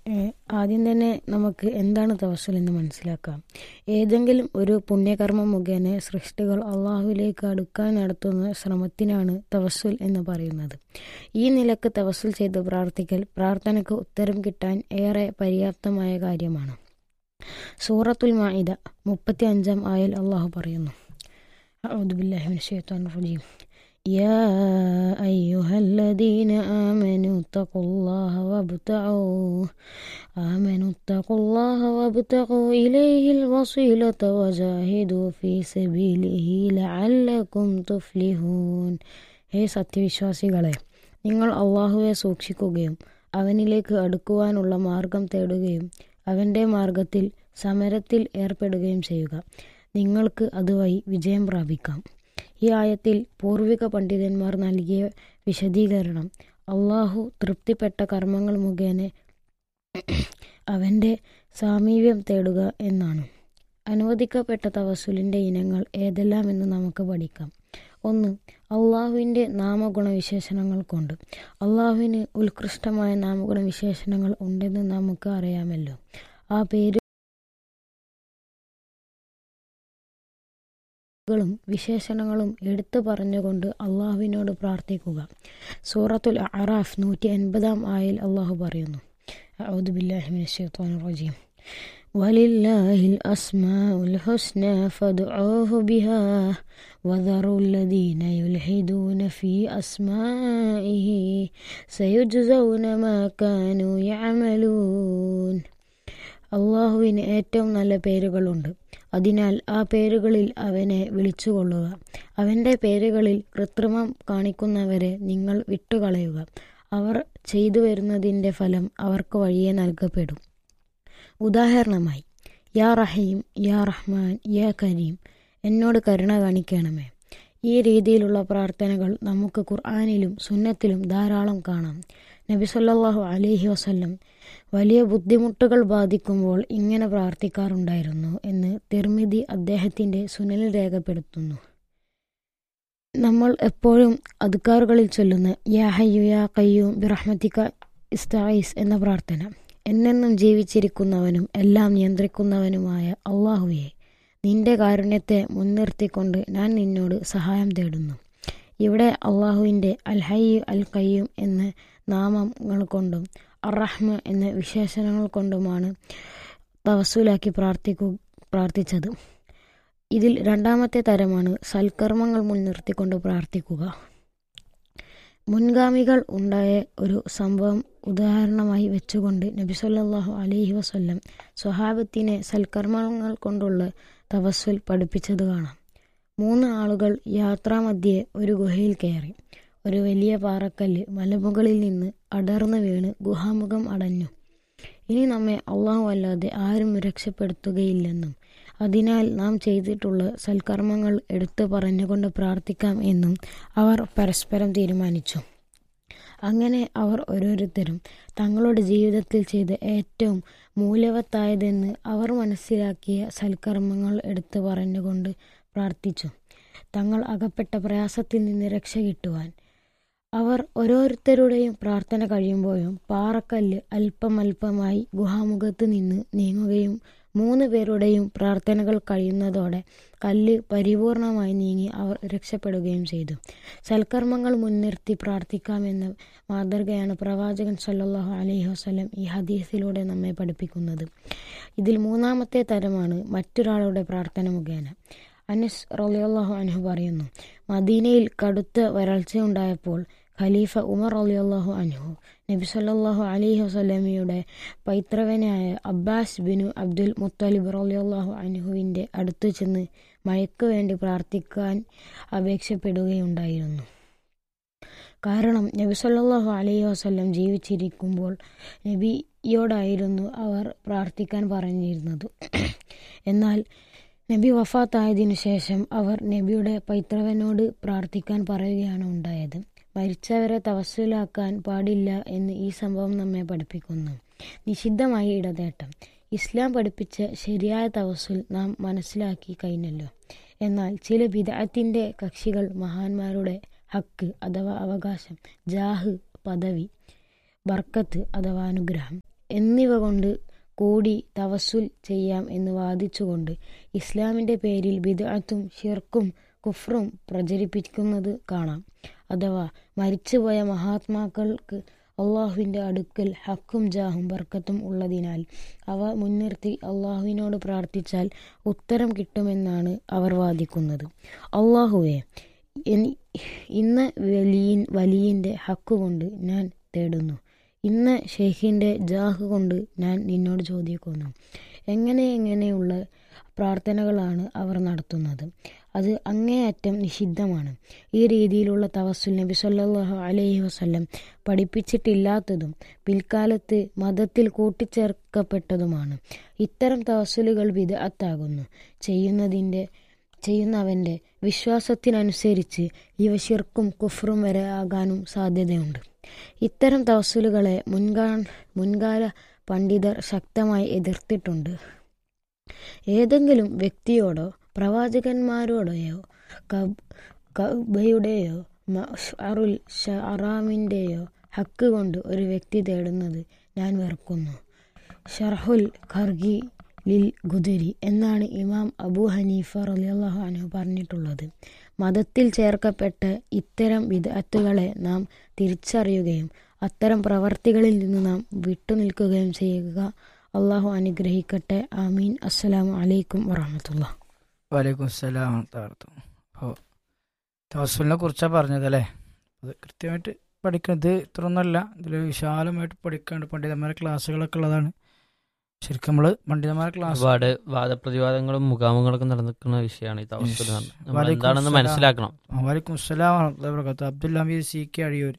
ഏഹ് ആദ്യം തന്നെ നമുക്ക് എന്താണ് തവസ്സുൽ എന്ന് മനസ്സിലാക്കാം ഏതെങ്കിലും ഒരു പുണ്യകർമ്മം മുഖേന സൃഷ്ടികൾ അള്ളാഹുവിലേക്ക് അടുക്കാൻ നടത്തുന്ന ശ്രമത്തിനാണ് തവസ്സുൽ എന്ന് പറയുന്നത് ഈ നിലക്ക് തവസ്സുൽ ചെയ്ത് പ്രാർത്ഥിക്കൽ പ്രാർത്ഥനയ്ക്ക് ഉത്തരം കിട്ടാൻ ഏറെ പര്യാപ്തമായ കാര്യമാണ് സൂറത്തുൽ മാഇദ മുപ്പത്തി അഞ്ചാം ആയൽ അള്ളാഹു പറയുന്നു أعوذ بالله من الشيطان الرجيم يا أيها الذين آمنوا اتقوا الله وابتغوا آمنوا اتقوا الله وابتغوا إليه الوسيلة وجاهدوا في سبيله لعلكم تفلحون ഹേ സത്യവിശ്വാസികളെ നിങ്ങൾ അള്ളാഹുവെ സൂക്ഷിക്കുകയും അവനിലേക്ക് അടുക്കുവാനുള്ള മാർഗം തേടുകയും അവൻ്റെ മാർഗത്തിൽ സമരത്തിൽ ഏർപ്പെടുകയും ചെയ്യുക നിങ്ങൾക്ക് അതുവഴി വിജയം പ്രാപിക്കാം ഈ ആയത്തിൽ പൂർവിക പണ്ഡിതന്മാർ നൽകിയ വിശദീകരണം അള്ളാഹു തൃപ്തിപ്പെട്ട കർമ്മങ്ങൾ മുഖേന അവൻ്റെ സാമീപ്യം തേടുക എന്നാണ് അനുവദിക്കപ്പെട്ട തവസുലിൻ്റെ ഇനങ്ങൾ ഏതെല്ലാം എന്ന് നമുക്ക് പഠിക്കാം ഒന്ന് അള്ളാഹുവിൻ്റെ നാമഗുണവിശേഷണങ്ങൾ കൊണ്ട് അള്ളാഹുവിന് ഉത്കൃഷ്ടമായ നാമഗുണവിശേഷണങ്ങൾ ഉണ്ടെന്ന് നമുക്ക് അറിയാമല്ലോ ആ പേര് കളും വിശേഷണങ്ങളും എടുത്തു പറഞ്ഞുകൊണ്ട് അള്ളാഹുവിനോട് പ്രാർത്ഥിക്കുക സൂറത്തുൽ അറാഫ് നൂറ്റി എൺപതാം ആയിൽ അള്ളാഹു പറയുന്നു أعوذ بالله من الشيطان الرجيم ولله الأسماء الحسنى فادعوه بها وذروا الذين يلحدون في أسمائه سيجزون ما كانوا يعملون അള്ളാഹുവിന് ഏറ്റവും നല്ല പേരുകളുണ്ട് അതിനാൽ ആ പേരുകളിൽ അവനെ വിളിച്ചുകൊള്ളുക അവൻ്റെ പേരുകളിൽ കൃത്രിമം കാണിക്കുന്നവരെ നിങ്ങൾ വിട്ടുകളയുക അവർ ചെയ്തു വരുന്നതിൻ്റെ ഫലം അവർക്ക് വഴിയെ നൽകപ്പെടും ഉദാഹരണമായി യാ റഹീം യാ റഹ്മാൻ യാ കരീം എന്നോട് കരുണ കാണിക്കണമേ ഈ രീതിയിലുള്ള പ്രാർത്ഥനകൾ നമുക്ക് ഖുർആാനിലും സുന്നത്തിലും ധാരാളം കാണാം നബി സല്ലല്ലാഹു അലൈഹി വസല്ലം വലിയ ബുദ്ധിമുട്ടുകൾ ബാധിക്കുമ്പോൾ ഇങ്ങനെ പ്രാർത്ഥിക്കാറുണ്ടായിരുന്നു എന്ന് തിർമിതി അദ്ദേഹത്തിൻ്റെ സുനലിൽ രേഖപ്പെടുത്തുന്നു നമ്മൾ എപ്പോഴും അധികാറുകളിൽ ചൊല്ലുന്ന യാ ഹയ്യു യാ കയ്യൂം ബിറഹ്മത്തിക ഇസ്തായിസ് എന്ന പ്രാർത്ഥന എന്നെന്നും ജീവിച്ചിരിക്കുന്നവനും എല്ലാം നിയന്ത്രിക്കുന്നവനുമായ അള്ളാഹുവെ നിന്റെ കാരുണ്യത്തെ മുൻനിർത്തിക്കൊണ്ട് ഞാൻ നിന്നോട് സഹായം തേടുന്നു ഇവിടെ അള്ളാഹുവിൻ്റെ അൽ ഹയ്യു അൽ കയ്യൂം എന്ന നാമങ്ങൾ കൊണ്ടും അറഹ്മ എന്ന വിശേഷണങ്ങൾ കൊണ്ടുമാണ് തവസൂലാക്കി പ്രാർത്ഥിക്കു പ്രാർത്ഥിച്ചത് ഇതിൽ രണ്ടാമത്തെ തരമാണ് സൽക്കർമ്മങ്ങൾ മുൻനിർത്തിക്കൊണ്ട് പ്രാർത്ഥിക്കുക മുൻഗാമികൾ ഉണ്ടായ ഒരു സംഭവം ഉദാഹരണമായി വെച്ചുകൊണ്ട് നബി സല്ലല്ലാഹു അലൈഹി വസല്ലം സ്വഹാബത്തിനെ സൽക്കർമ്മങ്ങൾ കൊണ്ടുള്ള തവസ്സുൽ പഠിപ്പിച്ചത് കാണാം മൂന്ന് ആളുകൾ യാത്രാമധ്യേ ഒരു ഗുഹയിൽ കയറി ഒരു വലിയ പാറക്കല്ല് മലമുകളിൽ നിന്ന് അടർന്നു വീണ് ഗുഹാമുഖം അടഞ്ഞു ഇനി നമ്മെ അള്ളാഹു അല്ലാതെ ആരും രക്ഷപ്പെടുത്തുകയില്ലെന്നും അതിനാൽ നാം ചെയ്തിട്ടുള്ള സൽക്കർമ്മങ്ങൾ എടുത്തു പറഞ്ഞുകൊണ്ട് പ്രാർത്ഥിക്കാം എന്നും അവർ പരസ്പരം തീരുമാനിച്ചു അങ്ങനെ അവർ ഓരോരുത്തരും തങ്ങളുടെ ജീവിതത്തിൽ ചെയ്ത ഏറ്റവും മൂല്യവത്തായതെന്ന് അവർ മനസ്സിലാക്കിയ സൽക്കർമ്മങ്ങൾ എടുത്തു പറഞ്ഞുകൊണ്ട് പ്രാർത്ഥിച്ചു തങ്ങൾ അകപ്പെട്ട പ്രയാസത്തിൽ നിന്ന് രക്ഷ കിട്ടുവാൻ അവർ ഓരോരുത്തരുടെയും പ്രാർത്ഥന കഴിയുമ്പോഴും പാറക്കല്ല് അല്പം അല്പമായി ഗുഹാമുഖത്ത് നിന്ന് നീങ്ങുകയും മൂന്ന് പേരുടെയും പ്രാർത്ഥനകൾ കഴിയുന്നതോടെ കല്ല് പരിപൂർണമായി നീങ്ങി അവർ രക്ഷപ്പെടുകയും ചെയ്തു സൽക്കർമ്മങ്ങൾ മുൻനിർത്തി പ്രാർത്ഥിക്കാമെന്ന മാതൃകയാണ് പ്രവാചകൻ സല്ലല്ലാഹു അലൈഹി വസല്ലം ഈ ഹദീസിലൂടെ നമ്മെ പഠിപ്പിക്കുന്നത് ഇതിൽ മൂന്നാമത്തെ തരമാണ് മറ്റൊരാളുടെ പ്രാർത്ഥന മുഖേന അനസ് റളിയല്ലാഹു അൻഹു പറയുന്നു മദീനയിൽ കടുത്ത വരൾച്ചയുണ്ടായപ്പോൾ ഖലീഫ ഉമർ റളിയല്ലാഹു അൻഹു നബി സല്ലല്ലാഹു അലൈഹി വസല്ലമയുടെ പൈത്രവനായ അബ്ബാസ് ബിനു അബ്ദുൽ മുത്തലിബ് റളിയല്ലാഹു അൻഹുവിൻ്റെ അടുത്തു ചെന്ന് മഴയ്ക്ക് വേണ്ടി പ്രാർത്ഥിക്കാൻ അപേക്ഷപ്പെടുകയുണ്ടായിരുന്നു കാരണം നബി സല്ലല്ലാഹു അലൈഹി വസല്ലം ജീവിച്ചിരിക്കുമ്പോൾ നബിയോടായിരുന്നു അവർ പ്രാർത്ഥിക്കാൻ പറഞ്ഞിരുന്നത് എന്നാൽ നബി വഫാത്തായതിനു ശേഷം അവർ നബിയുടെ പൈത്രവനോട് പ്രാർത്ഥിക്കാൻ പറയുകയാണ് ഉണ്ടായത് മരിച്ചവരെ തവസ്സുലാക്കാൻ പാടില്ല എന്ന് ഈ സംഭവം നമ്മെ പഠിപ്പിക്കുന്നു നിഷിദ്ധമായ ഇടതേട്ടം ഇസ്ലാം പഠിപ്പിച്ച ശരിയായ തവസ്സുൽ നാം മനസ്സിലാക്കി കഴിഞ്ഞല്ലോ എന്നാൽ ചില വിദഗ്ധത്തിൻ്റെ കക്ഷികൾ മഹാന്മാരുടെ ഹക്ക് അഥവാ അവകാശം ജാഹ് പദവി ബർക്കത്ത് അഥവാ അനുഗ്രഹം എന്നിവ കൊണ്ട് കൂടി തവസുൽ ചെയ്യാം എന്ന് വാദിച്ചുകൊണ്ട് ഇസ്ലാമിൻ്റെ പേരിൽ ബിദഅത്തും ഷിർക്കും കുഫ്രും പ്രചരിപ്പിക്കുന്നത് കാണാം അഥവാ മരിച്ചുപോയ മഹാത്മാക്കൾക്ക് അള്ളാഹുവിൻ്റെ അടുക്കൽ ഹക്കും ജാഹും ബർക്കത്തും ഉള്ളതിനാൽ അവ മുൻനിർത്തി അള്ളാഹുവിനോട് പ്രാർത്ഥിച്ചാൽ ഉത്തരം കിട്ടുമെന്നാണ് അവർ വാദിക്കുന്നത് അള്ളാഹുവെ എനി- ഇന്ന് വലിയൻ വലിയൻ്റെ ഹക്കുകൊണ്ട് ഞാൻ തേടുന്നു ഇന്ന് ഷെയ്ഖിൻ്റെ ജാഹ് കൊണ്ട് ഞാൻ നിന്നോട് ചോദിക്കുന്നു എങ്ങനെ എങ്ങനെയുള്ള പ്രാർത്ഥനകളാണ് അവർ നടത്തുന്നത് അത് അങ്ങേയറ്റം നിഷിദ്ധമാണ് ഈ രീതിയിലുള്ള തവസ്സുൽ നബി സല്ലല്ലാഹു അലൈഹി വസല്ലം പഠിപ്പിച്ചിട്ടില്ലാത്തതും പിൽക്കാലത്ത് മതത്തിൽ കൂട്ടിച്ചേർക്കപ്പെട്ടതുമാണ് ഇത്തരം തവസ്സുലുകൾ വിദഅത്താകുന്നു ചെയ്യുന്നതിൻ്റെ ചെയ്യുന്നവൻ്റെ വിശ്വാസത്തിനനുസരിച്ച് ഇവ ശിർക്കും കുഫറും വരെ ആകാനും സാധ്യതയുണ്ട് ഇത്തരം തവസ്സുലുകളെ മുൻകാ മുൻകാല പണ്ഡിതർ ശക്തമായി എതിർത്തിട്ടുണ്ട് ഏതെങ്കിലും വ്യക്തിയോടോ പ്രവാചകന്മാരോടെയോ കബ് കബയുടെയോ അറുൽ ഷറാമിൻ്റെയോ ഹക്ക് കൊണ്ട് ഒരു വ്യക്തി തേടുന്നത് ഞാൻ വെറുക്കുന്നു ഷർഹുൽ ഖർഗി ലിൽ ഗുദരി എന്നാണ് ഇമാം അബൂ ഹനീഫ റളിയല്ലാഹു അൻഹു പറഞ്ഞിട്ടുള്ളത് മതത്തിൽ ചേർക്കപ്പെട്ട ഇത്തരം വിദഅത്തുകളെ നാം തിരിച്ചറിയുകയും അത്തരം പ്രവർത്തികളിൽ നിന്ന് നാം വിട്ടുനിൽക്കുകയും ചെയ്യുക അള്ളാഹു അനുഗ്രഹിക്കട്ടെ ആമീൻ അസ്സലാമു അലൈക്കും വറഹമത്തുള്ള വലൈക്കും സ്സലാം താർത്തു അപ്പോൾ തവസ്സുലിനെ കുറിച്ചാണ് പറഞ്ഞത് അല്ലേ അത് കൃത്യമായിട്ട് പഠിക്കുന്നത് ഇത്രയൊന്നുമല്ല ഇതിൽ വിശാലമായിട്ട് പഠിക്കാണ്ട് പണ്ഡിതന്മാരെ ക്ലാസ്സുകളൊക്കെ ഉള്ളതാണ് ശരിക്കും നമ്മൾ പണ്ഡിതന്മാരെ ക്ലാസ് ഒരുപാട് വാദപ്രതിവാദങ്ങളും മുഖാമുഖങ്ങളൊക്കെ നടന്നിരിക്കുന്ന വിഷയമാണ് ഈ തവസ്സുൽ എന്ന് പറഞ്ഞത്. നമ്മൾ വലൈക്കും എന്താണെന്ന് സലാം. മനസ്സിലാക്കണം വലൈക്കും സ്സലാം വർക്കത്ത് Abdul Hameed C K Azhiyur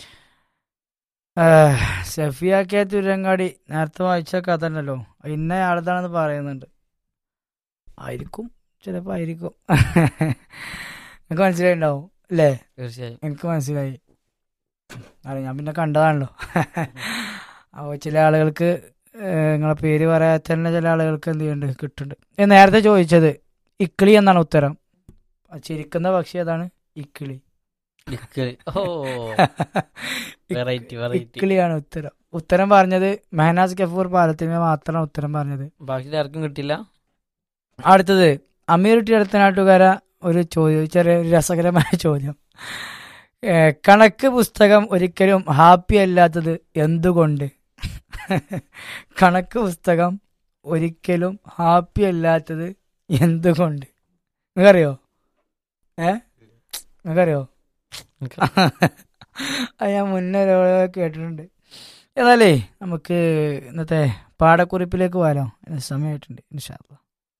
Safiya K Thurangadi നേരത്തെ വായിച്ച കഥ ഉണ്ടല്ലോ ഇന്ന ആളതാണെന്ന് പറയുന്നുണ്ട് ആയിരിക്കും ചിലപ്പോൾ ആയിരിക്കും എനിക്ക് മനസ്സിലായിണ്ടാവും അല്ലേ തീർച്ചയായും എനിക്ക് മനസ്സിലായി അതെ ഞാൻ പിന്നെ കണ്ടതാണല്ലോ അപ്പോൾ ചില ആളുകൾക്ക് ഏഹ്, നിങ്ങളെ പേര് പറയാത്ത തന്നെ ചില ആളുകൾക്ക് എന്ത് ചെയ്യുന്നുണ്ട് കിട്ടുന്നുണ്ട് ഞാൻ നേരത്തെ ചോദിച്ചത് ഇക്കിളി എന്നാണ് ഉത്തരം ആ ചിരിക്കുന്ന പക്ഷി ഏതാണ് ഇക്കിളി ഇക്കിളി. ഓ വെറൈറ്റി വെറൈറ്റി ഇക്കിളിയാണ് ഉത്തരം ഉത്തരം പറഞ്ഞത് മെഹനാസ് ഗഫൂർ പാലത്തിന് മാത്രമാണ് ഉത്തരം പറഞ്ഞത് ബാക്കി ആർക്കും കിട്ടില്ല അടുത്തത് അമീർ ടി അടുത്തനാട്ടുകാര ഒരു ചോദ്യം ചെറിയ ഒരു രസകരമായ ചോദ്യം ഏ, കണക്ക് പുസ്തകം ഒരിക്കലും ഹാപ്പി അല്ലാത്തത് എന്തുകൊണ്ട് കണക്ക് പുസ്തകം ഒരിക്കലും ഹാപ്പി അല്ലാത്തത് എന്തുകൊണ്ട് നിങ്ങൾക്കറിയോ ഏ നിങ്ങൾക്കറിയോ അത് ഞാൻ മുന്നേ ഒരാളെ കേട്ടിട്ടുണ്ട് എന്നാലേ നമുക്ക് ഇന്നത്തെ പാടക്കുറിപ്പിലേക്ക് പോകാലോ അതിന് സമയമായിട്ടുണ്ട് ഇൻഷാല്ല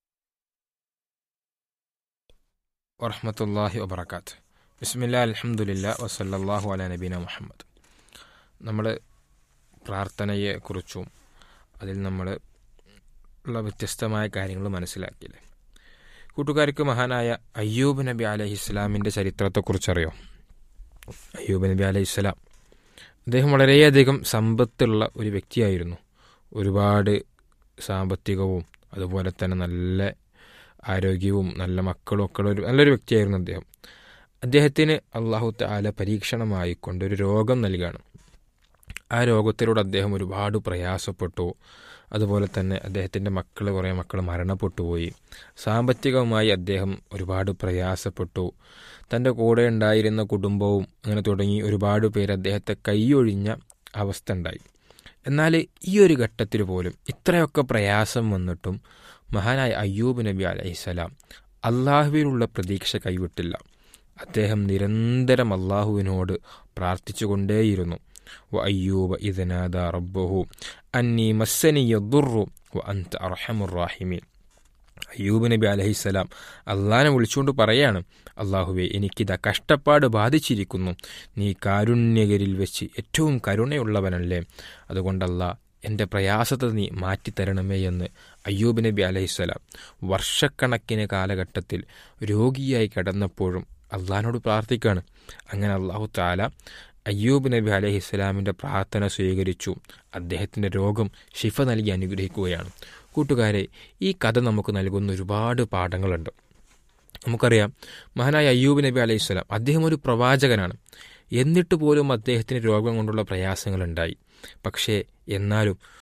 വറഹമത്തല്ലാഹി വബർക്കാത്ത് ബിസ്മില്ല അലഹമുല്ല വസല്ലാഹു അല നബീന മുഹമ്മദ് നമ്മൾ പ്രാർത്ഥനയെക്കുറിച്ചും അതിൽ നമ്മൾ ഉള്ള വ്യത്യസ്തമായ കാര്യങ്ങൾ മനസ്സിലാക്കിയില്ലേ കൂട്ടുകാർക്ക് മഹാനായ അയ്യൂബ് നബി അലഹി ഇസ്ലാമിൻ്റെ ചരിത്രത്തെക്കുറിച്ചറിയോ അയ്യൂബ് നബി അലൈഹി ഇസ്ലാം അദ്ദേഹം വളരെയധികം സമ്പത്തുള്ള ഒരു വ്യക്തിയായിരുന്നു ഒരുപാട് സാമ്പത്തികവും അതുപോലെ തന്നെ നല്ല ആരോഗ്യവും നല്ല മക്കളും ഒക്കെ ഉള്ള ഒരു നല്ലൊരു വ്യക്തിയായിരുന്നു അദ്ദേഹം അദ്ദേഹത്തിന് അള്ളാഹു താല പരീക്ഷണമായി കൊണ്ടൊരു രോഗം നൽകുകയാണ് ആ രോഗത്തിലൂടെ അദ്ദേഹം ഒരുപാട് പ്രയാസപ്പെട്ടു അതുപോലെ തന്നെ അദ്ദേഹത്തിൻ്റെ മക്കൾ കുറേ മക്കൾ മരണപ്പെട്ടു പോയി സാമ്പത്തികമായി അദ്ദേഹം ഒരുപാട് പ്രയാസപ്പെട്ടു തൻ്റെ കൂടെ ഉണ്ടായിരുന്ന കുടുംബവും അങ്ങനെ തുടങ്ങി ഒരുപാട് പേര് അദ്ദേഹത്തെ കൈയൊഴിഞ്ഞ അവസ്ഥ ഉണ്ടായി എന്നാൽ ഈ ഒരു ഘട്ടത്തിൽ പോലും ഇത്രയൊക്കെ പ്രയാസം വന്നിട്ടും മഹാനായ അയ്യൂബ് നബി അലൈഹിസ്സലാം അള്ളാഹുവിനുള്ള പ്രതീക്ഷ കൈവിട്ടില്ല അദ്ദേഹം നിരന്തരം അള്ളാഹുവിനോട് പ്രാർത്ഥിച്ചുകൊണ്ടേയിരുന്നു വ അയ്യൂബ ഇദനാദ റബ്ബഹു അന്നി മസ്സനിയ ദുർറു വ അന്ത അർഹമുറാഹിമീൻ അയ്യൂബ് നബി അലഹിസ്സലാം അള്ളാഹിനെ വിളിച്ചുകൊണ്ട് പറയാണ് അള്ളാഹുവെ എനിക്കിതാ കഷ്ടപ്പാട് ബാധിച്ചിരിക്കുന്നു നീ കാരുണ്യകരിൽ വെച്ച് ഏറ്റവും കരുണയുള്ളവനല്ലേ അതുകൊണ്ടല്ല എൻ്റെ പ്രയാസത്തെ നീ മാറ്റിത്തരണമേ എന്ന് അയ്യൂബ് നബി അലഹിസ്സലാം വർഷക്കണക്കിന് കാലഘട്ടത്തിൽ രോഗിയായി കിടന്നപ്പോഴും അള്ളഹാനോട് പ്രാർത്ഥിക്കുകയാണ് അങ്ങനെ അള്ളാഹു താല അയ്യൂബ് നബി അലഹി ഇസ്ലാമിൻ്റെ പ്രാർത്ഥന സ്വീകരിച്ചു അദ്ദേഹത്തിൻ്റെ രോഗം ഷിഫ നൽകി അനുഗ്രഹിക്കുകയാണ് കൂട്ടുകാരെ ഈ കഥ നമുക്ക് നൽകുന്ന ഒരുപാട് പാഠങ്ങളുണ്ട് നമുക്കറിയാം മഹാനായ അയ്യൂബ് നബി അലൈഹി സ്വലാം അദ്ദേഹം ഒരു പ്രവാചകനാണ് എന്നിട്ട് പോലും അദ്ദേഹത്തിന് രോഗം കൊണ്ടുള്ള പ്രയാസങ്ങളുണ്ടായി പക്ഷേ എന്നാലും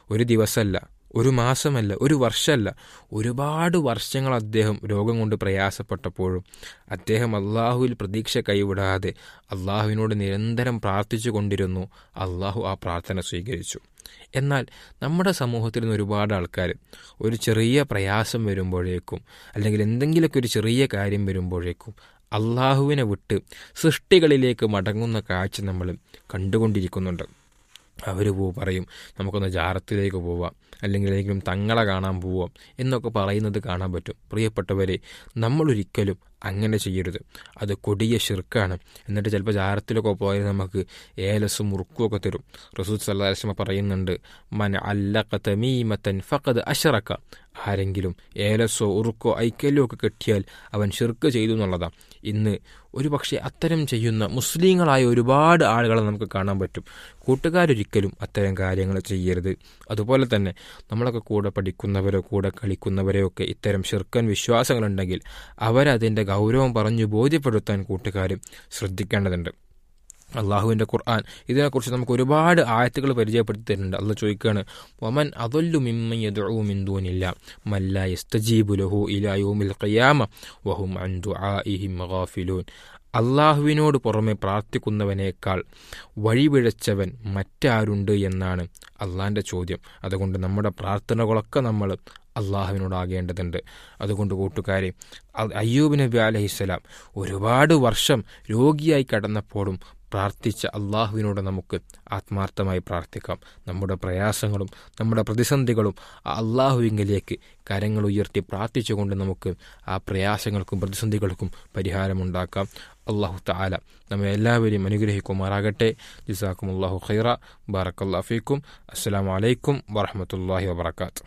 ഒരു ദിവസമല്ല ഒരു മാസമല്ല ഒരു വർഷമല്ല ഒരുപാട് വർഷങ്ങൾ അദ്ദേഹം രോഗം കൊണ്ട് പ്രയാസപ്പെട്ടപ്പോഴും അദ്ദേഹം അള്ളാഹുവിൽ പ്രതീക്ഷ കൈവിടാതെ അള്ളാഹുവിനോട് നിരന്തരം പ്രാർത്ഥിച്ചു കൊണ്ടിരുന്നു അള്ളാഹു ആ പ്രാർത്ഥന സ്വീകരിച്ചു എന്നാൽ നമ്മുടെ സമൂഹത്തിൽ നിന്ന് ഒരുപാട് ആൾക്കാർ ഒരു ചെറിയ പ്രയാസം വരുമ്പോഴേക്കും അല്ലെങ്കിൽ എന്തെങ്കിലുമൊക്കെ ഒരു ചെറിയ കാര്യം വരുമ്പോഴേക്കും അള്ളാഹുവിനെ വിട്ട് സൃഷ്ടികളിലേക്ക് മടങ്ങുന്ന കാഴ്ച നമ്മൾ കണ്ടുകൊണ്ടിരിക്കുന്നുണ്ട് അവർ പോ പറയും നമുക്കൊന്ന് ജാറത്തിലേക്ക് പോവാം അല്ലെങ്കിൽ ഏതെങ്കിലും തങ്ങളെ കാണാൻ പോവാം എന്നൊക്കെ പറയുന്നത് കാണാൻ പറ്റും പ്രിയപ്പെട്ടവരെ നമ്മളൊരിക്കലും അങ്ങനെ ചെയ്യരുത് അത് കൊടിയ ഷിർക്കാണ് എന്നിട്ട് ചിലപ്പോൾ ജാരത്തിലൊക്കെ പോയാൽ നമുക്ക് ഏലസും മുറുക്കും ഒക്കെ തരും റസൂദ് സല്ലാസ്മ പറയുന്നുണ്ട് മൻ അല്ലക്ക തമീമത്തൻ ഫഖദ് അഷറക്ക ആരെങ്കിലും ഏലസോ ഉറുക്കോ ഐക്കലോ ഒക്കെ കെട്ടിയാൽ അവൻ ഷിർക്ക് ചെയ്തു എന്നുള്ളതാണ് ഇന്ന് ഒരു പക്ഷേ അത്തരം ചെയ്യുന്ന മുസ്ലിങ്ങളായ ഒരുപാട് ആളുകളെ നമുക്ക് കാണാൻ പറ്റും കൂട്ടുകാരൊരിക്കലും അത്തരം കാര്യങ്ങൾ ചെയ്യരുത് അതുപോലെ തന്നെ നമ്മളൊക്കെ കൂടെ പഠിക്കുന്നവരോ കൂടെ കളിക്കുന്നവരോ ഒക്കെ ഇത്തരം ഷിർക്കൻ വിശ്വാസങ്ങളുണ്ടെങ്കിൽ അവരതിൻ്റെ ഗൗരവം പറഞ്ഞു ബോധ്യപ്പെടുത്താൻ കൂട്ടുകാരും ശ്രദ്ധിക്കേണ്ടതുണ്ട് അള്ളാഹുവിൻ്റെ ഖുർആൻ ഇതിനെക്കുറിച്ച് നമുക്ക് ഒരുപാട് ആയത്തുകൾ പരിചയപ്പെടുത്തി തരുന്നുണ്ട് അള്ള ചോദിക്കുകയാണ് വമൻ അതൊല്ലു മിമ്മയ്യദൂമിന്തൂനില്ല മല്ല യസ്തജീബു ലഹു ഇലായൂമിൽ ഖിയാമ വഹും അൻ ദുആഇഹിം ഗാഫിലൂൻ അള്ളാഹുവിനോട് പുറമെ പ്രാർത്ഥിക്കുന്നവനേക്കാൾ വഴിപിഴച്ചവൻ മറ്റാരുണ്ട് എന്നാണ് അള്ളാഹിൻ്റെ ചോദ്യം അതുകൊണ്ട് നമ്മുടെ പ്രാർത്ഥനകളൊക്കെ നമ്മൾ അള്ളാഹുവിനോടാകേണ്ടതുണ്ട് അതുകൊണ്ട് കൂട്ടുകാരെ അയ്യൂബ് നബി അലഹിസ്സലാം ഒരുപാട് വർഷം രോഗിയായി കടന്നപ്പോഴും പ്രാർത്ഥിച്ച അള്ളാഹുവിനോട് നമുക്ക് ആത്മാർത്ഥമായി പ്രാർത്ഥിക്കാം നമ്മുടെ പ്രയാസങ്ങളും നമ്മുടെ പ്രതിസന്ധികളും ആ അള്ളാഹുവിങ്കിലേക്ക് കരങ്ങൾ ഉയർത്തി പ്രാർത്ഥിച്ചുകൊണ്ട് നമുക്ക് ആ പ്രയാസങ്ങൾക്കും പ്രതിസന്ധികൾക്കും പരിഹാരമുണ്ടാക്കാം അള്ളാഹു താല നമ്മെ എല്ലാവരെയും അനുഗ്രഹിക്കുമാറാകട്ടെ ജിസാക്കും അള്ളാഹു ഖൈറ ബാറക്കല്ലാ ഫീക്കും അസ്സാം വലൈക്കും വറഹമത്തല്ലാഹി വാബർക്കാത്തു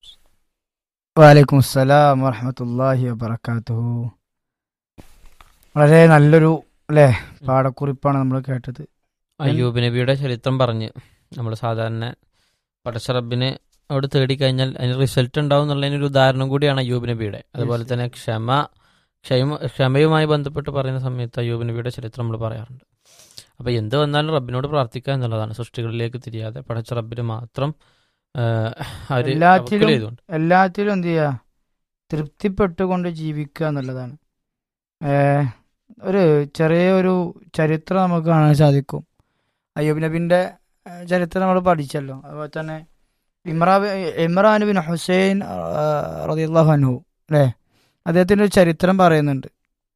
വാലൈക്കും അസ്സലാം വറഹമത്തല്ലാഹി വബർക്കാത്തുഹു വളരെ നല്ലൊരു അല്ലേ പാടക്കുറിപ്പാണ് നമ്മൾ കേട്ടത് അയ്യൂബ് നബിയുടെ ചരിത്രം പറഞ്ഞ് നമ്മൾ സാധാരണ പടച്ചറബിന് അവിടെ തേടിക്കഴിഞ്ഞാൽ അതിന് റിസൾട്ട് ഉണ്ടാവും എന്നുള്ളതിനൊരു ഉദാഹരണം കൂടിയാണ് അയ്യൂബ് നബിയുടെ അതുപോലെ തന്നെ ക്ഷമ ക്ഷമ ക്ഷമയുമായി ബന്ധപ്പെട്ട് പറയുന്ന സമയത്ത് അയ്യൂബ് നബിയുടെ ചരിത്രം നമ്മൾ പറയാറുണ്ട് അപ്പോൾ എന്ത് വന്നാലും റബ്ബിനോട് പ്രാർത്ഥിക്കുക എന്നുള്ളതാണ് സൃഷ്ടികളിലേക്ക് തിരിയാതെ പടച്ച റബ്ബിന് മാത്രം അവർ എല്ലാറ്റിലും എല്ലാറ്റിലും എന്ത് ചെയ്യുക തൃപ്തിപ്പെട്ടുകൊണ്ട് ജീവിക്കുക എന്നുള്ളതാണ് ഏഹ് ഒരു ചെറിയ ഒരു ചരിത്രം നമുക്ക് കാണാൻ സാധിക്കും അയ്യൂബ് നബിൻ്റെ ചരിത്രം നമ്മൾ പഠിച്ചല്ലോ അതുപോലെ തന്നെ ഇമ്രാ ഇമ്രാൻ ബിൻ ഹുസൈൻ റതിയല്ലാഹു അൻഹു അല്ലേ അദ്ദേഹത്തിൻ്റെ ഒരു ചരിത്രം പറയുന്നുണ്ട്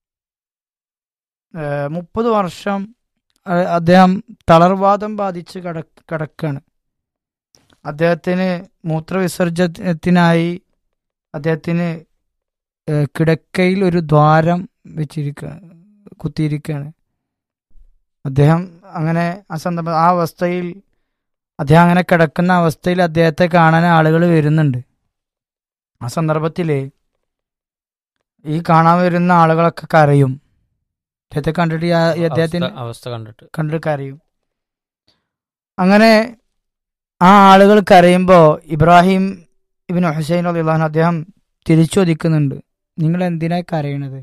മുപ്പത് വർഷം അദ്ദേഹം തളർവാദം ബാധിച്ച് കട കിടക്കാണ് അദ്ദേഹത്തിന് മൂത്രവിസർജനത്തിനായി അദ്ദേഹത്തിന് കിടക്കയിൽ ഒരു ദ്വാരം വെച്ചിരിക്കുകയാണ് കുത്തിയിരിക്കുകയാണ് അദ്ദേഹം അങ്ങനെ ആ സന്ദർഭം ആ അവസ്ഥയിൽ അദ്ദേഹം അങ്ങനെ കിടക്കുന്ന അവസ്ഥയിൽ അദ്ദേഹത്തെ കാണാൻ ആളുകൾ വരുന്നുണ്ട് ആ സന്ദർഭത്തിൽ ഈ കാണാൻ വരുന്ന ആളുകളൊക്കെ കരയും അദ്ദേഹത്തെ കണ്ടിട്ട് ഈ അദ്ദേഹത്തിന് അവസ്ഥ കണ്ടിട്ട് കണ്ടിട്ട് കരയും അങ്ങനെ ആ ആളുകൾ കരയുമ്പോൾ ഇബ്രാഹിം ഇബിൻ ഹുസൈൻ അള്ളാഹു അദ്ദേഹം തിരിച്ചൊതിക്കുന്നുണ്ട് നിങ്ങൾ എന്തിനാ കരയണത്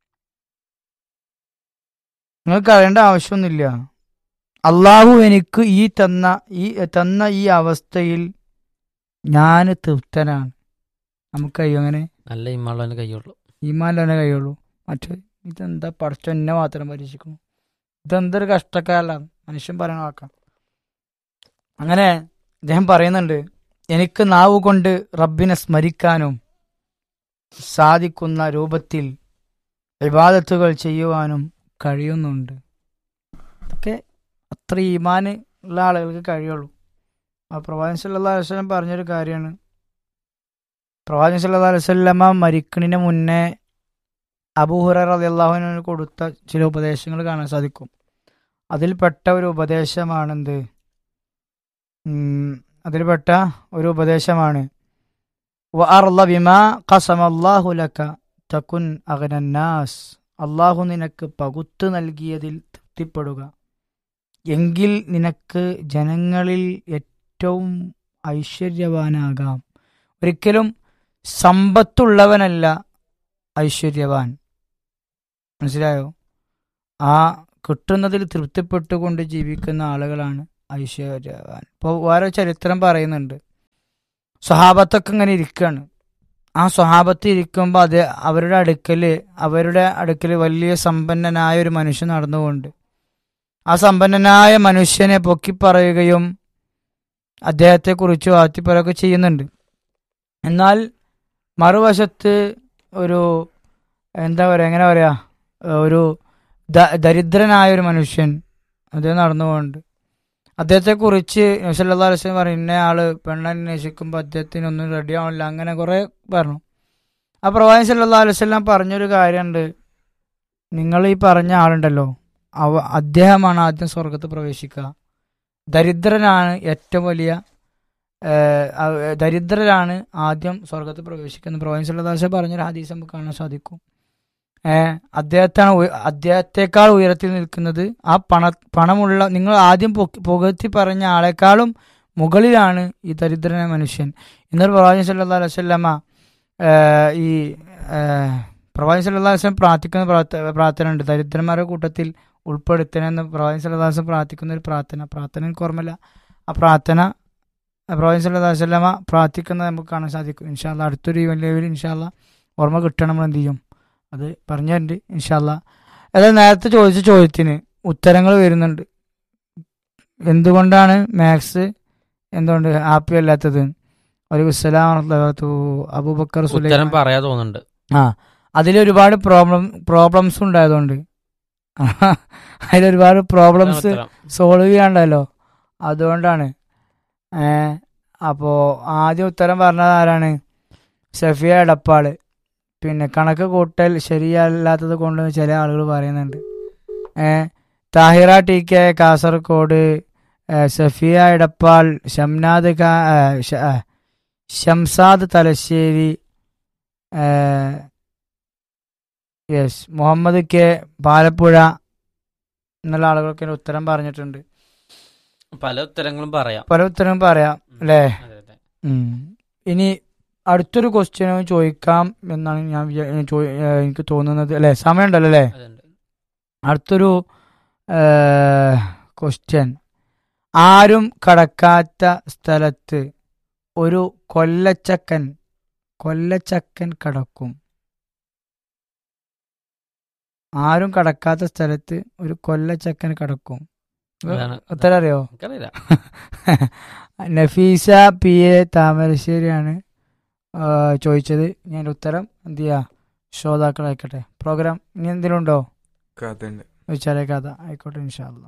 നിങ്ങൾ കരയേണ്ട ആവശ്യമൊന്നുമില്ല അള്ളാഹു എനിക്ക് ഈ തന്ന ഈ തന്ന ഈ അവസ്ഥയിൽ ഞാൻ തൃപ്തനാണ് നമുക്ക് കഴിയും അങ്ങനെ നല്ല ഇമ്മാളവന് കൈയുള്ളൂ ഈമാൻ കഴിയുള്ളൂ മറ്റേ ഇതെന്താ പഠിച്ച എന്നെ മാത്രം പരീക്ഷിക്കുന്നു ഇതെന്തൊരു കഷ്ടക്കാരലാണ് മനുഷ്യൻ പറയണ വാക്കാം അങ്ങനെ അദ്ദേഹം പറയുന്നുണ്ട് എനിക്ക് നാവ് കൊണ്ട് റബ്ബിനെ സ്മരിക്കാനും സാധിക്കുന്ന രൂപത്തിൽ വിവാദത്തുകൾ ചെയ്യുവാനും കഴിയുന്നുണ്ട് അതൊക്കെ അത്ര ഈമാന് ഉള്ള ആളുകൾക്ക് കഴിയുള്ളൂ ആ പ്രവാചകൻ സല്ലാ അലുവലം പറഞ്ഞൊരു കാര്യമാണ് പ്രവാചകൻ സല്ലാ അലുവല്ലമ്മ മരിക്കണിന് മുന്നേ അബൂഹുറ അള്ളാഹുവിന് കൊടുത്ത ചില ഉപദേശങ്ങൾ കാണാൻ സാധിക്കും അതിൽപ്പെട്ട ഒരു ഉപദേശമാണെന്ത് അതിൽപ്പെട്ട ഒരു ഉപദേശമാണ് തക്കുൻ അഗനന്നാസ് അള്ളാഹു നിനക്ക് പകുത്തു നൽകിയതിൽ തൃപ്തിപ്പെടുക എങ്കിൽ നിനക്ക് ജനങ്ങളിൽ ഏറ്റവും ഐശ്വര്യവാനാകാം ഒരിക്കലും സമ്പത്തുള്ളവനല്ല ഐശ്വര്യവാൻ മനസ്സിലായോ ആ കിട്ടുന്നതിൽ തൃപ്തിപ്പെട്ടുകൊണ്ട് ജീവിക്കുന്ന ആളുകളാണ് ഐശ്വര്യവാൻ ഇപ്പോൾ വേറെ ചരിത്രം പറയുന്നുണ്ട് സ്വഹാബത്തൊക്കെ ഇങ്ങനെ ഇരിക്കുകയാണ് ആ സ്വഹാബത്ത് ഇരിക്കുമ്പോൾ അത് അവരുടെ അടുക്കൽ അവരുടെ അടുക്കൽ വലിയ സമ്പന്നനായ ഒരു മനുഷ്യൻ നടന്നുകൊണ്ട് ആ സമ്പന്നനായ മനുഷ്യനെ പൊക്കി പറയുകയും അദ്ദേഹത്തെക്കുറിച്ച് വാത്തിപ്പറയൊക്കെ ചെയ്യുന്നുണ്ട് എന്നാൽ മറുവശത്ത് ഒരു എന്താ പറയുക എങ്ങനെ പറയാ ഒരു ദ- ദരിദ്രനായ ഒരു മനുഷ്യൻ അദ്ദേഹം നടന്നുകൊണ്ട് അദ്ദേഹത്തെക്കുറിച്ച് നബ്സല്ലാ അലൈഹി പറയും ഇന്ന ആള് പെണ്ണന്വേഷിക്കുമ്പോൾ അദ്ദേഹത്തിന് ഒന്നും റെഡി ആവണില്ല അങ്ങനെ കുറെ പറഞ്ഞു ആ പ്രവാചകൻ സല്ലാ അലൈവല്ലാം പറഞ്ഞൊരു കാര്യമുണ്ട് നിങ്ങൾ ഈ പറഞ്ഞ ആളുണ്ടല്ലോ അവ അദ്ദേഹമാണ് ആദ്യം സ്വർഗത്ത് പ്രവേശിക്കുക ദരിദ്രനാണ് ഏറ്റവും വലിയ ഏഹ്, അഹ് ദരിദ്രരാണ് ആദ്യം സ്വർഗത്ത് പ്രവേശിക്കുന്നത് പ്രവാചകൻ സല്ലാ അലൈഹി പറഞ്ഞൊരു ഹദീസ് നമുക്ക് കാണാൻ സാധിക്കും ഏഹ് അദ്ദേഹത്താണ് ഉയ- അദ്ദേഹത്തെക്കാൾ ഉയരത്തിൽ നിൽക്കുന്നത് ആ പണ പണമുള്ള നിങ്ങൾ ആദ്യം പൊക്കി- പുകഴ്ത്തി പറഞ്ഞ ആളെക്കാളും മുകളിലാണ് ഈ ദരിദ്രനായ മനുഷ്യൻ ഇന്നൊരു പ്രവാചകൻ സല്ലല്ലാഹു അലൈഹി വസല്ലമ ഏഹ്, ഈ ഏഹ്, പ്രവാചകൻ സല്ലല്ലാഹു അലൈഹി വസല്ലം പ്രാർത്ഥിക്കുന്ന പ്രാർത്ഥ- പ്രാർത്ഥന ഉണ്ട് ദരിദ്രന്മാരുടെ കൂട്ടത്തിൽ ഉൾപ്പെടുത്തണമെന്ന് പ്രവാചകൻ സല്ലല്ലാഹു അലൈഹി വസല്ലം പ്രാർത്ഥിക്കുന്ന ഒരു പ്രാർത്ഥന പ്രാർത്ഥന എനിക്ക് ഓർമ്മയില്ല ആ പ്രാർത്ഥന പ്രവാചകൻ സല്ലല്ലാഹു അലൈഹി വസല്ലമ പ്രാർത്ഥിക്കുന്നത് നമുക്ക് കാണാൻ സാധിക്കും ഇൻഷാല്ല അടുത്തൊരു ഈവൻ ലെവലിൽ ഇൻഷാല്ല ഓർമ്മ കിട്ടണം നമ്മൾ എന്ത് ചെയ്യും അത് പറഞ്ഞുതരുന്നുണ്ട് ഇൻഷാല്ല അതായത് നേരത്തെ ചോദിച്ച ചോദ്യത്തിന് ഉത്തരങ്ങൾ വരുന്നുണ്ട് എന്തുകൊണ്ടാണ് മാത്സ് എന്തുകൊണ്ട് ഹാപ്പി അല്ലാത്തത് ഒരു അബൂബക്കർ ഉത്തരം സുലൈമാൻ പറയാ തോന്നുന്നുണ്ട് ആ അതിലൊരുപാട് പ്രോബ്ലം പ്രോബ്ലംസ് ഉണ്ടായതുകൊണ്ട് അതിലൊരുപാട് പ്രോബ്ലംസ് ഉത്തരം. സോൾവ് ചെയ്യാണ്ടല്ലോ അതുകൊണ്ടാണ് ഏ അപ്പോൾ ആദ്യം ഉത്തരം പറഞ്ഞത് ആരാണ് സഫിയ എടപ്പാള് പിന്നെ കണക്ക് കൂട്ടൽ ശരിയല്ലാത്തത് കൊണ്ട് ചില ആളുകൾ പറയുന്നുണ്ട് ഏ താഹിറ ടി കെ കാസർഗോഡ് ഏ, സഫിയ എടപ്പാൾ ഷംനാദ് ഖാ- ഏ, ഷ- ഏ, ഷംസാദ് തലശ്ശേരി യെസ് മുഹമ്മദ് കെ പാലപ്പുഴ എന്നുള്ള ആളുകളൊക്കെ ഇതിന് ഉത്തരം പറഞ്ഞിട്ടുണ്ട് പല ഉത്തരങ്ങളും പറയാം പല ഉത്തരം പറയാം അല്ലേ അതെ, അതെ. ഉം. ഇനി അടുത്തൊരു ക്വസ്റ്റ്യനും ചോദിക്കാം എന്നാണ് ഞാൻ വിചാ- ഞാൻ ചോദി- ഏ, എനിക്ക് തോന്നുന്നത് അല്ലേ സമയമുണ്ടല്ലോ അല്ലേ അതുണ്ട്. അടുത്തൊരു ക്വസ്റ്റ്യൻ ആരും കടക്കാത്ത സ്ഥലത്ത് ഒരു കൊല്ലച്ചക്കൻ കൊല്ലച്ചക്കൻ കടക്കും ആരും കടക്കാത്ത സ്ഥലത്ത് ഒരു കൊല്ലച്ചക്കൻ കടക്കും അതാണ്. ഉത്തരം അറിയോ എനിക്കറിയില്ല നഫീസ പി എ താമരശ്ശേരിയാണ് ആ, ചോദിച്ചത് ഞാൻ ഉത്തരം എന്ത് ചെയ്യാ ശ്രോതാക്കൾ ആയിക്കോട്ടെ പ്രോഗ്രാം ഇനി എന്തെങ്കിലും ഉണ്ടോ കഥണ്ട് ചോദിച്ചാലേ കഥ ആയിക്കോട്ടെ ഇൻഷാല്ല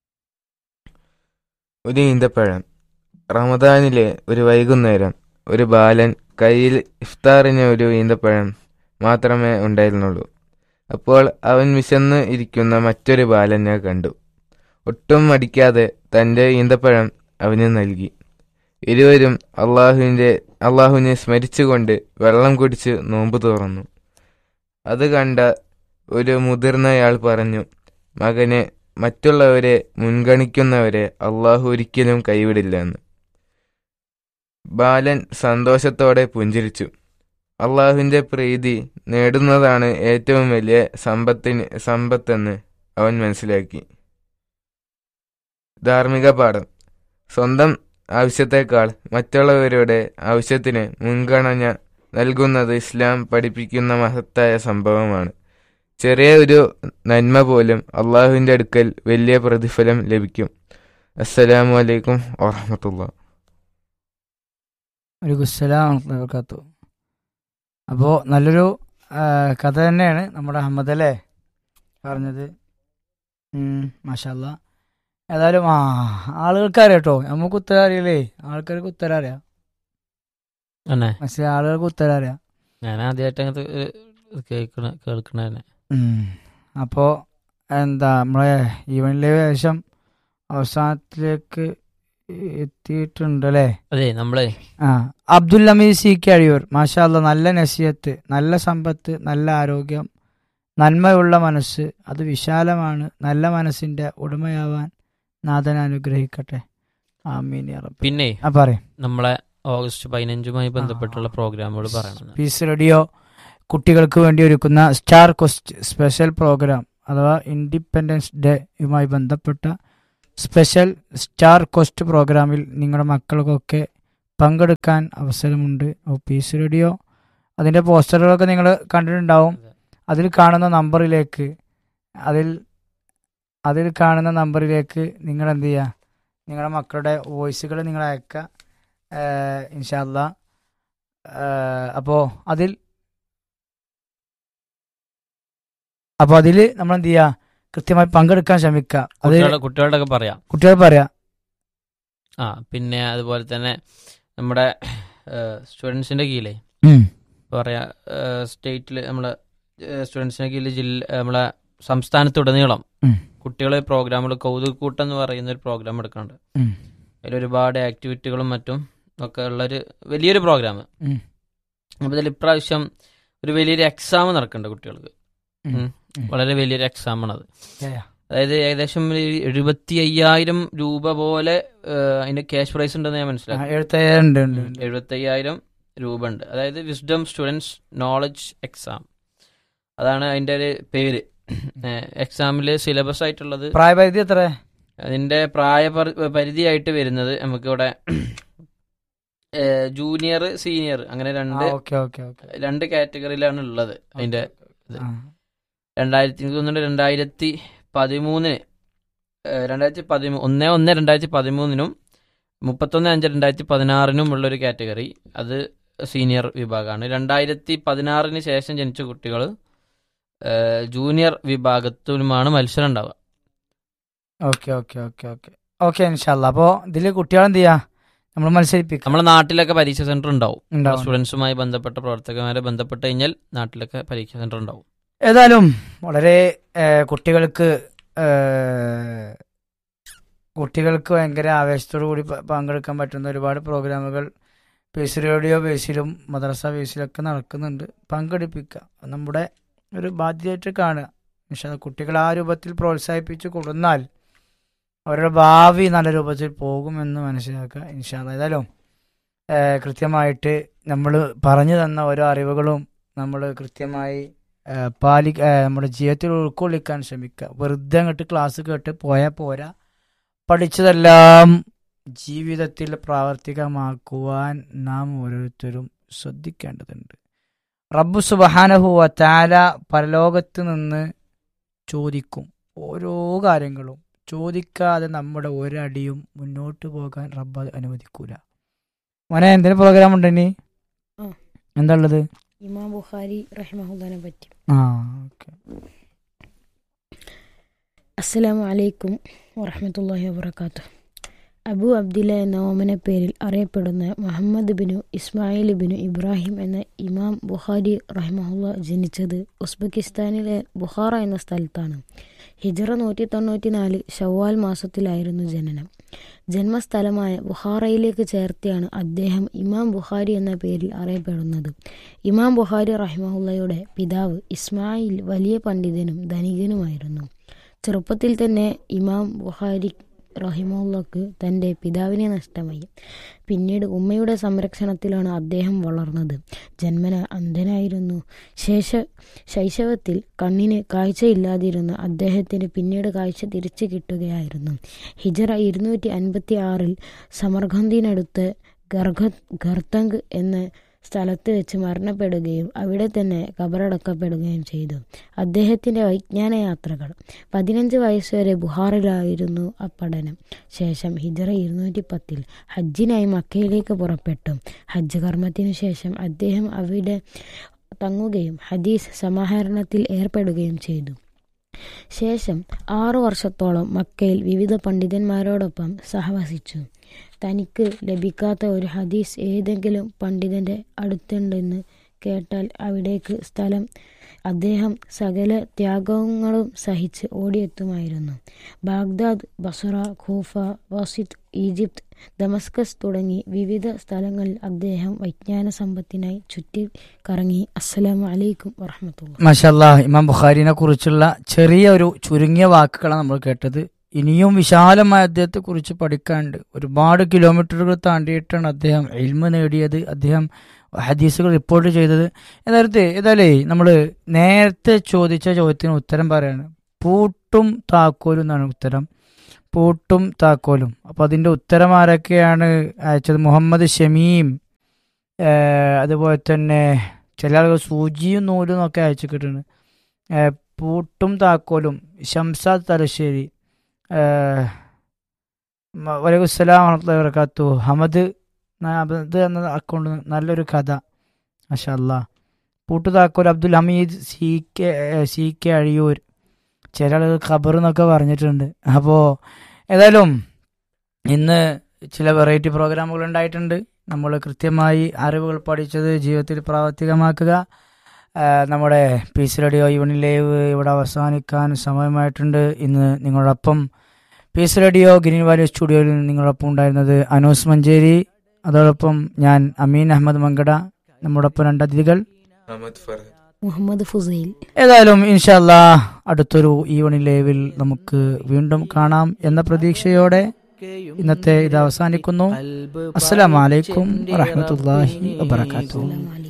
ഒരു ഈന്തപ്പഴം റമദാനിലെ ഒരു വൈകുന്നേരം ഒരു ബാലൻ കയ്യിൽ ഇഫ്താറിന് ഒരു ഈന്തപ്പഴം മാത്രമേ ഉണ്ടായിരുന്നുള്ളൂ അപ്പോൾ അവൻ വിശന്ന് ഇരിക്കുന്ന മറ്റൊരു ബാലനെ കണ്ടു ഒട്ടും മടിക്കാതെ തൻ്റെ ഈന്തപ്പഴം അവന് നൽകി ഇരുവരും അള്ളാഹുവിൻ്റെ അള്ളാഹുവിനെ സ്മരിച്ചുകൊണ്ട് വെള്ളം കുടിച്ച് നോമ്പ് തുറന്നു അത് കണ്ട ഒരു മുതിർന്നയാൾ പറഞ്ഞു മകനെ മറ്റുള്ളവരെ മുൻഗണിക്കുന്നവരെ അള്ളാഹു ഒരിക്കലും കൈവിടില്ല എന്ന് ബാലൻ സന്തോഷത്തോടെ പുഞ്ചിരിച്ചു അള്ളാഹുവിന്റെ പ്രീതി നേടുന്നതാണ് ഏറ്റവും വലിയ സമ്പത്തിന് സമ്പത്തെന്ന് അവൻ മനസ്സിലാക്കി ധാർമ്മിക പാഠം സ്വന്തം ആവശ്യത്തെക്കാൾ മറ്റുള്ളവരുടെ ആവശ്യത്തിന് മുൻഗണന നൽകുന്നത് ഇസ്ലാം പഠിപ്പിക്കുന്ന മഹത്തായ സംഭവമാണ് ചെറിയ ഒരു നന്മ പോലും അള്ളാഹുവിന്റെ അടുക്കൽ വലിയ പ്രതിഫലം ലഭിക്കും അസ്സലാമു അലൈക്കും വറഹമത്തുള്ള ഒരു ഗുസ്സലാം വർക്കാത്തു അപ്പോൾ നല്ലൊരു ആ, കഥ തന്നെയാണ് നമ്മുടെ അഹമ്മദ് അല്ലേ പറഞ്ഞത് മാഷല്ല ഏതായാലും ആ ആളുകൾക്ക് അറിയാം കേട്ടോ നമുക്ക് ഉത്തരം അറിയില്ലേ ആൾക്കാർക്ക് ഉത്തരം അറിയാം അന്നെ പക്ഷേ ആളുകൾക്ക് ഉത്തരം അറിയാം ഞാൻ ആദ്യമായിട്ട് അങ്ങനത്തെ ഒരു കേൾക്കണ കേൾക്കണ തന്നെ അപ്പോൾ എന്താ നമ്മളെ ഈവനിലെ ഏകദേശം അവസാനത്തിലേക്ക് എത്തിയിട്ടുണ്ട് അല്ലേ അതെ നമ്മളെ ആ അബ്ദുൽ അമീദ് സി കെ അഴിയൂർ മാഷാല്ല നല്ല നസിയത്ത് നല്ല സമ്പത്ത് നല്ല ആരോഗ്യം നന്മയുള്ള മനസ്സ് അത് വിശാലമാണ് നല്ല മനസ്സിന്റെ ഉടമയാവാൻ നാഥൻ അനുഗ്രഹിക്കട്ടെ ആമീൻ യാ റബ്ബ്. പിന്നെ ആ പറയും നമ്മളെ ഓഗസ്റ്റ് പതിനഞ്ചുമായി ബന്ധപ്പെട്ടുള്ള പ്രോഗ്രാമുകൾ പറയണം പീസ് റേഡിയോ കുട്ടികൾക്ക് വേണ്ടി ഒരുക്കുന്ന സ്റ്റാർ ക്വസ്റ്റ് സ്പെഷ്യൽ പ്രോഗ്രാം അഥവാ ഇൻഡിപെൻഡൻസ് ഡേയുമായി ബന്ധപ്പെട്ട സ്പെഷ്യൽ സ്റ്റാർ ക്വസ്റ്റ് പ്രോഗ്രാമിൽ നിങ്ങളുടെ മക്കൾക്കൊക്കെ പങ്കെടുക്കാൻ അവസരമുണ്ട് അപ്പോൾ പീസ് റേഡിയോ അതിൻ്റെ പോസ്റ്ററുകളൊക്കെ നിങ്ങൾ കണ്ടിട്ടുണ്ടാവും അതിൽ കാണുന്ന നമ്പറിലേക്ക് അതിൽ അതിൽ കാണുന്ന നമ്പറിലേക്ക് നിങ്ങൾ എന്ത് ചെയ്യുക നിങ്ങളുടെ മക്കളുടെ വോയിസുകൾ നിങ്ങൾ അയക്കുക ഇൻഷാല്ല അപ്പോൾ അതിൽ അപ്പോൾ അതിൽ നമ്മൾ എന്ത് ചെയ്യുക കൃത്യമായി പങ്കെടുക്കാൻ ശ്രമിക്കുക അത് കുട്ടികളുടെ കുട്ടികളുടെ ഒക്കെ പറയാം കുട്ടികൾ പറയാം ആ പിന്നെ അതുപോലെ തന്നെ നമ്മുടെ സ്റ്റുഡൻസിന്റെ കീഴിലേ ഉം. പറയാ സ്റ്റേറ്റിൽ നമ്മളെ സ്റ്റുഡൻസിന്റെ കീഴിൽ ജില്ല നമ്മളെ സംസ്ഥാനത്തുടനീളം ഉം. കുട്ടികളെ പ്രോഗ്രാമുകൾ കൗതുകൂട്ടം എന്ന് പറയുന്ന ഒരു പ്രോഗ്രാം എടുക്കുന്നുണ്ട് ഉം. അതിൽ ഒരുപാട് ആക്ടിവിറ്റികളും മറ്റും ഒക്കെ ഉള്ളൊരു വലിയൊരു പ്രോഗ്രാം ഉം. അപ്പോൾ ഇതിൽ ഇപ്രാവശ്യം ഒരു വലിയൊരു എക്സാം നടക്കുന്നുണ്ട് കുട്ടികൾക്ക് ഉം. ഉം. ഉം. വളരെ വലിയൊരു എക്സാമാണത് Yeah, yeah. അതായത് ഏകദേശം ഒരു എഴുപത്തി അയ്യായിരം രൂപ പോലെ ഏഹ്, അതിന്റെ ക്യാഷ് പ്രൈസ് ഉണ്ടെന്ന് ഞാൻ ആ, മനസ്സിലാക്കി എഴുപത്തയ്യായിരം ഉണ്ട് ഉണ്ട് ഉണ്ട്. എഴുപത്തി അയ്യായിരം രൂപ ഉണ്ട് അതായത് വിസ്ഡം സ്റ്റുഡൻസ് നോളജ് എക്സാം അതാണ് അതിന്റെ ഒരു പേര് എക്സാമിൽ സിലബസ് ആയിട്ടുള്ളത് പ്രായപരിധി എത്ര അതിന്റെ പ്രായ പരിധിയായിട്ട് വരുന്നത് നമുക്കിവിടെ ജൂനിയർ സീനിയർ അങ്ങനെ രണ്ട് ഓക്കെ ഓക്കെ ഓക്കെ രണ്ട് കാറ്റഗറിയിലാണ് ഉള്ളത് അതിന്റെ ആ. രണ്ടായിരത്തി എനിക്ക് തോന്നുന്നുണ്ട് രണ്ടായിരത്തി പതിമൂന്നിന് ഏഹ് രണ്ടായിരത്തി പതിമൂ ഒന്ന് ഒന്ന് രണ്ടായിരത്തി പതിമൂന്നിനും മുപ്പത്തൊന്ന് അഞ്ച് രണ്ടായിരത്തി പതിനാറിനും ഉള്ളൊരു കാറ്റഗറി അത് സീനിയർ വിഭാഗമാണ് രണ്ടായിരത്തി പതിനാറിന് ശേഷം ജനിച്ച കുട്ടികൾ ജൂനിയർ വിഭാഗത്തിലുമാണ് മത്സരം ഉണ്ടാവുക okay okay okay okay okay ഇൻഷാല്ല അപ്പോൾ ഇതിൽ കുട്ടികൾ എന്ത് ചെയ്യാ നമ്മൾ മത്സരിപ്പിക്കാം നമ്മുടെ നാട്ടിലൊക്കെ പരീക്ഷ സെന്റർ ഉണ്ടാവും ഉണ്ടാവും. സ്റ്റുഡൻസുമായി ബന്ധപ്പെട്ട പ്രവർത്തകന്മാരെ ബന്ധപ്പെട്ട് കഴിഞ്ഞാൽ നാട്ടിലൊക്കെ പരീക്ഷ സെന്റർ ഉണ്ടാവും ഏതായാലും വളരെ ഏഹ്, കുട്ടികൾക്ക് ഏഹ്, കുട്ടികൾക്ക് ഭയങ്കര ആവേശത്തോടു കൂടി പ- പങ്കെടുക്കാൻ പറ്റുന്ന ഒരുപാട് പ്രോഗ്രാമുകൾ പേസ് റേഡിയോ ബേസിലും മദ്രസ ബേസിലൊക്കെ നടക്കുന്നുണ്ട് പങ്കെടുപ്പിക്കുക അത് നമ്മുടെ ഒരു ബാധ്യതയായിട്ട് കാണുക പക്ഷേ കുട്ടികൾ ആ രൂപത്തിൽ പ്രോത്സാഹിപ്പിച്ച് കൊടുന്നാൽ അവരുടെ ഭാവി നല്ല രൂപത്തിൽ പോകുമെന്ന് മനസ്സിലാക്കുക ഇൻഷാല്ല ഏതായാലും ഏഹ്, കൃത്യമായിട്ട് നമ്മൾ പറഞ്ഞു തന്ന ഓരോ അറിവുകളും നമ്മൾ കൃത്യമായി ഏഹ്, പാലി ഏഹ്, നമ്മുടെ ജീവിതത്തിൽ ഉൾക്കൊള്ളിക്കാൻ ശ്രമിക്കുക വെറുതെ അങ്ങോട്ട് ക്ലാസ് കേട്ട് പോയാൽ പോരാ പഠിച്ചതെല്ലാം ജീവിതത്തിൽ പ്രാവർത്തികമാക്കുവാൻ നാം ഓരോരുത്തരും ശ്രദ്ധിക്കേണ്ടതുണ്ട് റബ്ബു സുബഹാനഹുവ താല പരലോകത്ത് നിന്ന് ചോദിക്കും ഓരോ കാര്യങ്ങളും ചോദിക്കാതെ നമ്മുടെ ഒരടിയും മുന്നോട്ട് പോകാൻ റബ്ബ് അത് അനുവദിക്കൂല മോനെ എന്തിനു പ്രോഗ്രാം ഉണ്ട് ഇനി ആ. എന്താ ഉള്ളത് ഇമാം ബുഖാരി റഹിമഹുല്ലാനെ പറ്റി ആ ഓക്കെ അസ്സലാമു അലൈക്കും വറഹമത്തല്ലാഹി വബർക്കാത്തു അബു അബ്ദില്ല എന്ന ഓമന പേരിൽ അറിയപ്പെടുന്ന മുഹമ്മദ് ബിനു ഇസ്മായിൽ ബിനു ഇബ്രാഹിം എന്ന ഇമാം ബുഖാരി റഹിമഹുല്ല ജനിച്ചത് ഉസ്ബെക്കിസ്ഥാനിലെ ബുഖാറ എന്ന സ്ഥലത്താണ് ഹിജറ നൂറ്റി തൊണ്ണൂറ്റി നാല് ഷവ്വാൽ മാസത്തിലായിരുന്നു ജനനം ജന്മസ്ഥലമായ ബുഖാറയിലേക്ക് ചേർത്തിയാണ് അദ്ദേഹം ഇമാം ബുഖാരി എന്ന പേരിൽ അറിയപ്പെടുന്നത് ഇമാം ബുഖാരി റഹിമഹുല്ലയുടെ പിതാവ് ഇസ്മായിൽ വലിയ പണ്ഡിതനും ധനികനുമായിരുന്നു ചെറുപ്പത്തിൽ തന്നെ ഇമാം ബുഖാരി റഹിമുള്ളക്ക് തൻ്റെ പിതാവിനെ നഷ്ടമായി പിന്നീട് ഉമ്മയുടെ സംരക്ഷണത്തിലാണ് അദ്ദേഹം വളർന്നത് ജന്മന അന്ധനായിരുന്നു ശേഷ ശൈശവത്തിൽ കണ്ണിന് കാഴ്ചയില്ലാതിരുന്ന അദ്ദേഹത്തിന് പിന്നീട് കാഴ്ച തിരിച്ചു കിട്ടുകയായിരുന്നു ഹിജറ ഇരുന്നൂറ്റി അൻപത്തി ആറിൽ സമർഖന്ദിനടുത്ത് ഗർഗ ഗർത്തങ്ക് എന്ന സ്ഥലത്ത് വെച്ച് മരണപ്പെടുകയും അവിടെ തന്നെ കബറടക്കപ്പെടുകയും ചെയ്തു അദ്ദേഹത്തിൻ്റെ വൈജ്ഞാന യാത്രകൾ പതിനഞ്ച് വയസ്സുവരെ ബുഹാറിലായിരുന്നു ആ പഠനം ശേഷം ഹിജറ ഇരുന്നൂറ്റി പത്തിൽ ഹജ്ജിനായി മക്കയിലേക്ക് പുറപ്പെട്ടു ഹജ്ജ് കർമ്മത്തിനു ശേഷം അദ്ദേഹം അവിടെ തങ്ങുകയും ഹദീസ് സമാഹരണത്തിൽ ഏർപ്പെടുകയും ചെയ്തു ശേഷം ആറു വർഷത്തോളം മക്കയിൽ വിവിധ പണ്ഡിതന്മാരോടൊപ്പം സഹവസിച്ചു തനിക്ക് ലഭിക്കാത്ത ഒരു ഹദീസ് ഏതെങ്കിലും പണ്ഡിതന്റെ അടുത്തുണ്ടെന്ന് കേട്ടാൽ അവിടേക്ക് സ്ഥലം അദ്ദേഹം സകല ത്യാഗങ്ങളും സഹിച്ച് ഓടിയെത്തുമായിരുന്നു Baghdad Basra Kufa Wasit Egypt Damascus തുടങ്ങി വിവിധ സ്ഥലങ്ങളിൽ അദ്ദേഹം വിജ്ഞാന സമ്പത്തിനായി ചുറ്റി കറങ്ങി അസ്സലാമു അലൈക്കും വറഹമത്തുള്ള മഷല്ല ഇമാം ബുഖാരിനെ കുറിച്ചുള്ള ചെറിയ ഒരു ചുരുങ്ങിയ വാക്കുകളാണ് നമ്മൾ കേട്ടത് ഇനിയും വിശാലമായ അദ്ദേഹത്തെ കുറിച്ച് പഠിക്കാനുണ്ട് ഒരുപാട് കിലോമീറ്ററുകൾ താണ്ടിയിട്ടാണ് അദ്ദേഹം എൽമ നേടിയത് അദ്ദേഹം ഹദീസുകൾ റിപ്പോർട്ട് ചെയ്തത് യഥാർത്ഥ ഏതായാലേ നമ്മൾ നേരത്തെ ചോദിച്ച ചോദ്യത്തിന് ഉത്തരം പറയാണ് പൂട്ടും താക്കോലും എന്നാണ് ഉത്തരം പൂട്ടും താക്കോലും അപ്പോൾ അതിൻ്റെ ഉത്തരം ആരൊക്കെയാണ് അയച്ചത് മുഹമ്മദ് ഷമീം ഏഹ് അതുപോലെ തന്നെ ചില ആളുകൾ സൂചിയും നൂലും ഒക്കെ അയച്ചിട്ടുണ്ട് ഏഹ് പൂട്ടും താക്കോലും ഷംസാദ് തലശ്ശേരി ഏഹ് മ- വലൈക്കും സ്സലാം വറഹ്മത്തുള്ളാഹി വബറകാത്തു ഹമദ് ന- അത് എന്ന അക്കൗണ്ട് നല്ലൊരു കഥ മാഷാ പൂട്ടു താക്കോൽ അബ്ദുൽ ഹമീദ് സി കെ ഏഹ് സി കെ അഴിയൂർ ചില ആളുകൾ ഖബർ എന്നൊക്കെ പറഞ്ഞിട്ടുണ്ട് അപ്പോൾ ഏതായാലും ഇന്ന് ചില വെറൈറ്റി പ്രോഗ്രാമുകൾ ഉണ്ടായിട്ടുണ്ട് നമ്മൾ കൃത്യമായി അറിവുകൾ പഠിച്ചത് ജീവിതത്തിൽ പ്രാവർത്തികമാക്കുക ആ, നമ്മുടെ പീസ് റേഡിയോ ഈവനിംഗ് ലൈവ് ഇവിടെ അവസാനിക്കാൻ സമയമായിട്ടുണ്ട് ഇന്ന് നിങ്ങളോടൊപ്പം പീസ് റേഡിയോ ഗ്രീൻ വാലി സ്റ്റുഡിയോയിൽ നിങ്ങളോടൊപ്പം ഉണ്ടായിരുന്നത് അനൂസ് മഞ്ചേരി അതോടൊപ്പം ഞാൻ അമീൻ അഹമ്മദ് മങ്കട നമ്മോടൊപ്പം രണ്ട് അതിഥികൾ അഹമ്മദ് ഫർഹദ് മുഹമ്മദ് ഫുസൈൽ ഏതായാലും ഇൻഷല്ല അടുത്തൊരു ഈവനിംഗ് ലൈവിൽ നമുക്ക് വീണ്ടും കാണാം എന്ന പ്രതീക്ഷയോടെ ഇന്നത്തെ ഇത് അവസാനിക്കുന്നു അസ്സലാമലൈക്കും വറഹമത്തല്ലാഹി വബർക്കാത്തു അസ്സലാമു അലൈക്കും